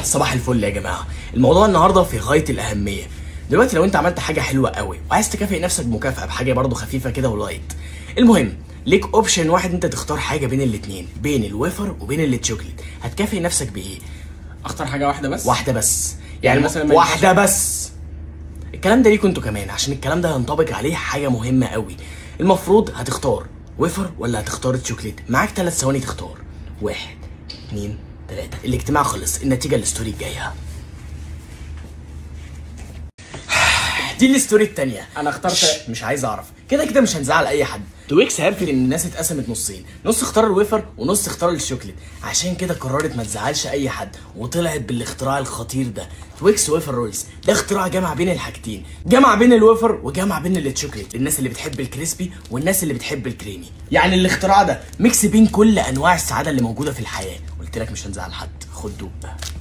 صباح الفل يا جماعه الموضوع النهارده في غايه الاهميه دلوقتي لو انت عملت حاجه حلوه قوي وعايز تكافئ نفسك بمكافاه بحاجه برضه خفيفه كده ولايت المهم ليك اوبشن واحد انت تختار حاجه بين الاتنين بين الويفر وبين التشوكليت هتكافئ نفسك بايه اختار حاجه واحده بس واحده بس يعني يعني مثلا مثلا ما واحده بس الكلام ده ليكوا انتوا كمان عشان الكلام ده هينطبق عليه حاجه مهمه قوي المفروض هتختار ويفر ولا هتختار الشوكليت معاك ثلاث ثواني تختار واحد اتنين تلاته الاجتماع خلص النتيجه الستوري الجايه دي الستوري التانية انا اخترت مش عايز اعرف كده كده مش هنزعل اي حد تويكس عرفت ان الناس اتقسمت نصين نص اختار الويفر ونص اختار الشوكليت عشان كده قررت ما تزعلش اي حد وطلعت بالاختراع الخطير ده تويكس ويفر رولز ده اختراع جمع بين الحاجتين جمع بين الويفر وجمع بين الشوكليت للناس اللي بتحب الكريسبي والناس اللي بتحب الكريمي يعني الاختراع ده ميكس بين كل انواع السعاده اللي موجوده في الحياه قلت لك مش هنزعل حد خد دوب